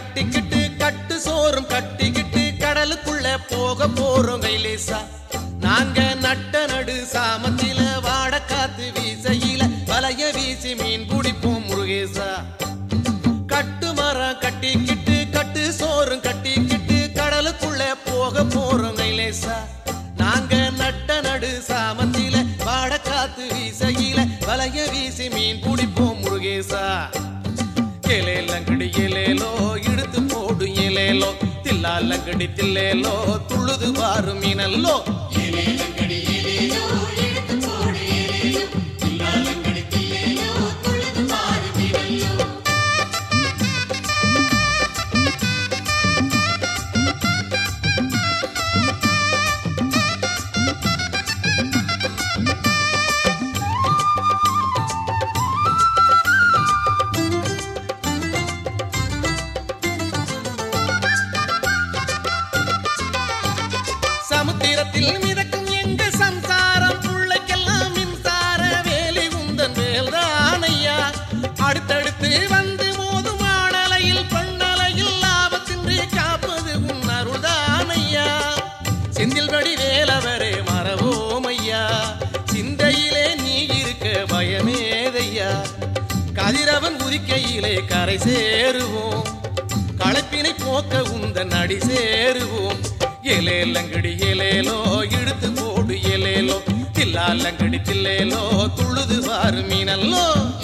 கட்டிக்கிட்டு கட்டு சோறும் கட்டிக்கிட்டு கடலுக்குள்ள போக போறோம் கைலேசா நாங்க நட்ட நடு சாமத்தில வாட காத்து வீசையில வலைய வீசி மீன் பிடிப்போம் முருகேசா கட்டு மரம் கட்டிக்கிட்டு கட்டு சோறும் கட்டிக்கிட்டு கடலுக்குள்ள போக போறோம் கைலேசா நாங்க நட்ட நடு சாமத்தில வாட காத்து வீசையில வலைய வீசி மீன் பிடிப்போம் முருகேசா எலேலங்கடி எலேலோ இழுத்து போடு எலேலோ தில்லாலங்கடி தில்லேலோ துழுது வாரு மீனல்லோ சமுத்திரத்தில் மிதக்கும் எங்க சம்சாரம் புள்ளைக்கெல்லாம் மின்சார வேலி உந்தன் வேல்தானையா அடுத்தடுத்து வந்து மோதும் ஆடலையில் பண்ணலையில் லாபத்தின்றி காப்பது உன் அருள்தானையா செந்தில் வடி வேலவரே மறவோமையா சிந்தையிலே நீ இருக்க பயமேதையா கதிரவன் உதிக்கையிலே கரை சேருவோம் களைப்பினை போக்க உந்தன் அடி சேருவோம் எலேலங்கடி எலேலோ இழுத்து போடு எலேலோ தில்லாலங்கடி தில்லேலோ துழுது வாரு மீனல்லோ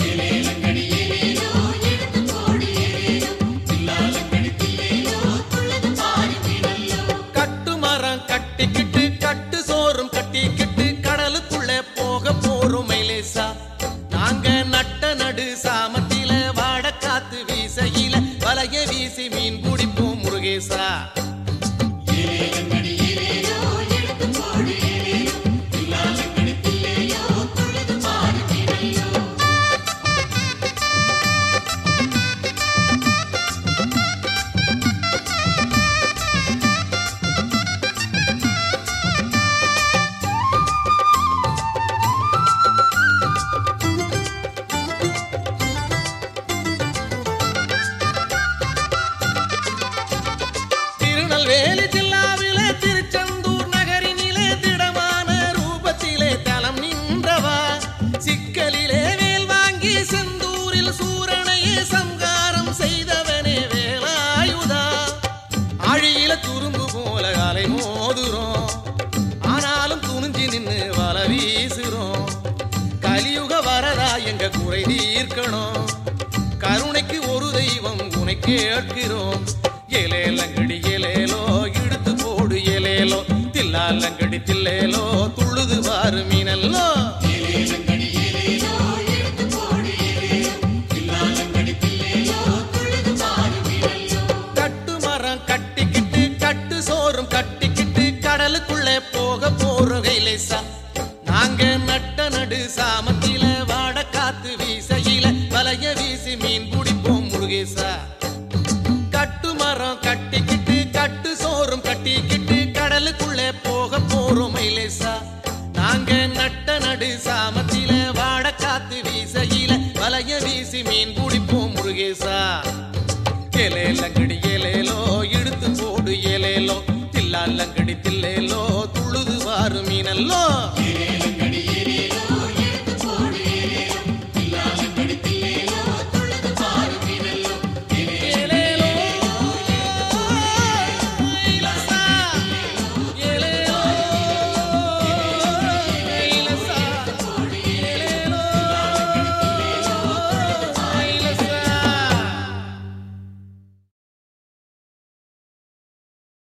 கட்டு மரம் கட்டிக்கிட்டு கட்டு சோறும் கட்டிக்கிட்டு கடலுக்குள்ள போக போறோம் மைலேசா நாங்க நட்ட நடு சாமத்தில வாட காத்து வீசையில வலைய வீசி மீன் பிடிப்போம் முருகேசா திருநெல்வேலி ஜில்லாவிலே திருச்செந்தூர் நகரினிலே திடமான ரூபத்திலே தலம் நின்றவா சிக்கலிலே வேல் வாங்கி செந்தூரில் சூரனையே சங்காரம் செய்தவனே வேலாயுதா ஆழியில துரும்பு போல அலை மோதுறோம் ஆனாலும் துணிஞ்சு நின்னு வல வீசுறோம் கலியுக வரதா எங்க குறை தீர்க்கணும் கருணைக்கு ஒரு தெய்வம் உனை கேட்கிறோம் எலேலங்கடி எலேலோ இழுத்து போடு எலேலோ தில்லாலங்கடி தில்லேலோ துழுது வாரு மீனல்லோ கட்டு மரம் கட்டிக்கிட்டு கட்டு சோறும் கட்டிக்கிட்டு கடலுக்குள்ளே போக போறோம் கைலேசா நாங்க நட்ட நடு சாமத்தில வாட காத்து வீசையில வலைய வீசி மீன் பிடிப்போம் முருகேசா கட்டு மரம் கட்டிக்கிட்டு கட்டு சோறும் கட்டிக்கிட்டு கடலுக்குள்ளே போக போறோம் மைலேசா நாங்க நட்ட நடு சாமத்தில வாட காத்து வீசையில வலைய வீசி மீன் பிடிப்போம் முருகேசா எலேலங்கடி எலேலோ இழுத்து போடு எலேலோ தில்லாலங்கடி தில்லேலோ துழுது வாரு மீனல்லோ